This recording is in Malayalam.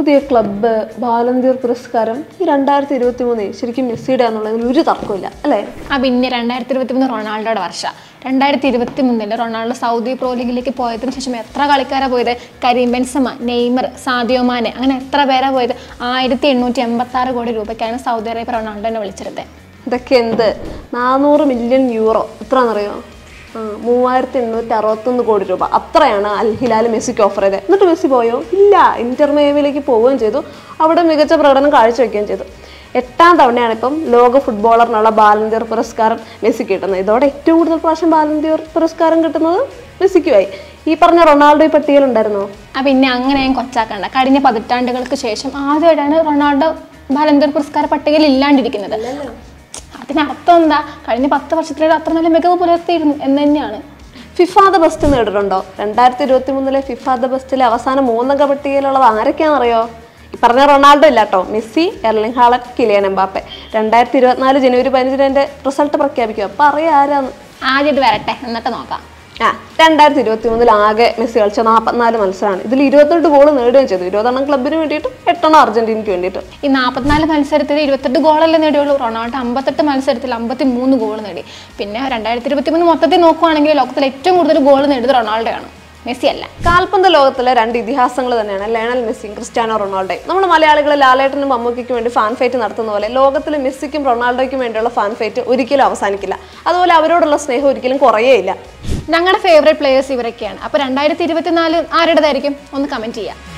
പുതിയ ക്ലബ്ബ് ബാലന്തിയർ പുരസ്കാരം ഈ രണ്ടായിരത്തി ഇരുപത്തി മൂന്ന് ശരിക്കും മെസ്സിയുടെ എന്നുള്ളതിൽ ഒരു തർക്കമില്ല അല്ലേ ആ പിന്നെ രണ്ടായിരത്തി ഇരുപത്തി മൂന്ന് റൊണാൾഡോയുടെ വർഷം രണ്ടായിരത്തി ഇരുപത്തി മൂന്നില് റൊണാൾഡോ സൗദി പ്രോ ലീഗിലേക്ക് പോയതിനു ശേഷം എത്ര കളിക്കാരാ പോയത് Kareem Benzema Neymar Sadio Mane അങ്ങനെ എത്ര പേരാ പോയത് ആയിരത്തി എണ്ണൂറ്റി എൺപത്തി ആറ് കോടി രൂപയ്ക്കാണ് സൗദി അറേബ്യ റൊണാൾഡോനെ വിളിച്ചിരുന്നത് ഇതൊക്കെ എന്ത് നാനൂറ് മില്യൺ യൂറോ എത്രയാണെന്നറിയോ ആ മൂവായിരത്തി എണ്ണൂറ്റി അറുപത്തൊന്ന് കോടി രൂപ അത്രയാണ് അൽ ഹിലാൽ മെസ്സിക്ക് ഓഫർ ചെയ്തത് എന്നിട്ട് മെസ്സി പോയോ ഇല്ല ഇന്റർ മേവിലേക്ക് പോവുകയും ചെയ്തു അവിടെ മികച്ച പ്രകടനം കാഴ്ചവെക്കുകയും ചെയ്തു എട്ടാം തവണയാണ് ഇപ്പം ലോക ഫുട്ബോളറിനുള്ള ബാലന്തിയർ പുരസ്കാരം മെസ്സിക്ക് കിട്ടുന്നത് ഇതോടെ ഏറ്റവും കൂടുതൽ പ്രാവശ്യം ബാലന്തിയർ പുരസ്കാരം കിട്ടുന്നത് മെസ്സിക്കുമായി ഈ പറഞ്ഞ റൊണാൾഡോ ഈ പട്ടികയിലുണ്ടായിരുന്നോ ആ പിന്നെ അങ്ങനെ ഞാൻ കൊച്ചാക്കണ്ട കഴിഞ്ഞ പതിറ്റാണ്ടുകൾക്ക് ശേഷം ആദ്യമായിട്ടാണ് റൊണാൾഡോ ബാലന്തർ പുരസ്കാര പട്ടികയിൽ ഇല്ലാണ്ടിരിക്കുന്നത് അതിനർത്ഥം എന്താ കഴിഞ്ഞ പത്ത് വർഷത്തിലൂടെ അത്ര നല്ല മികവ് പുലർത്തിയിരുന്നു എന്ന് തന്നെയാണ് ഫിഫ ദ ബെസ്റ്റ് നേടിയിട്ടുണ്ടോ രണ്ടായിരത്തി ഇരുപത്തി മൂന്നിലെ ഫിഫ ദ ബെസ്റ്റിലെ അവസാന മൂന്നംഗ പട്ടികയിലുള്ളത് ആരൊക്കെയാണെന്നറിയോ ഈ പറഞ്ഞ റൊണാൾഡോ ഇല്ല കേട്ടോ Messi Erling Haaland Kylian Mbappe രണ്ടായിരത്തി ഇരുപത്തിനാല് ജനുവരി പതിനഞ്ചിന് എൻ്റെ റിസൾട്ട് പ്രഖ്യാപിക്കും അപ്പോൾ അറിയാം ആരാന്ന് ആദ്യം ഇത് വരട്ടെ എന്നിട്ട് നോക്കാം ആ രണ്ടായിരത്തി ഇരുപത്തി മൂന്നിൽ ആകെ മെസ്സി കളിച്ച നാൽപ്പത്തിനാല് മത്സരമാണ് ഇതിൽ ഇരുപത്തെട്ട് ഗോൾ നേടുകയും ചെയ്തു ഇരുപതെണ്ണം ക്ലബിന് വേണ്ടിയിട്ടും എട്ടെണ്ണം അർജന്റീനയ്ക്ക് വേണ്ടിയിട്ടും ഈ നാൽപ്പത്തിനാല് മത്സരത്തിൽ ഇരുപത്തെട്ട് ഗോളല്ലേ നേടിയുള്ളൂ റൊണാൾഡോ അമ്പത്തെട്ട് മത്സരത്തിൽ അമ്പത്തി മൂന്ന് ഗോൾ നേടി പിന്നെ രണ്ടായിരത്തി ഇരുപത്തി മൂന്ന് മൊത്തത്തിൽ നോക്കുവാണെങ്കിൽ ലോകത്തിൽ ഏറ്റവും കൂടുതൽ ഗോൾ നേടിയത് റൊണാൾഡോ ആണ് മെസ്സി അല്ല കാൽപന്ത് ലോകത്തിലെ രണ്ട് ഇതിഹാസങ്ങൾ തന്നെയാണ് ലയണൽ മെസ്സിയും ക്രിസ്ത്യാനോ റൊണാൾഡോയും നമ്മൾ മലയാളികൾ ലാലേട്ടനും മമ്മൂക്കിക്കും വേണ്ടി ഫാൻ ഫൈറ്റ് നടത്തുന്ന പോലെ ലോകത്തിലെ മെസ്സിക്കും റൊണാൾഡോയ്ക്കും വേണ്ടിയുള്ള ഫാൻ ഫൈറ്റ് ഒരിക്കലും അവസാനിക്കില്ല അതുപോലെ അവരോടുള്ള സ്നേഹം ഒരിക്കലും കുറയേയില്ല ഞങ്ങളുടെ ഫേവറേറ്റ് പ്ലേയേഴ്സ് ഇവരൊക്കെയാണ് അപ്പോൾ രണ്ടായിരത്തി ഇരുപത്തിനാല് ആരുടേതായിരിക്കും ഒന്ന് കമൻറ്റ് ചെയ്യാം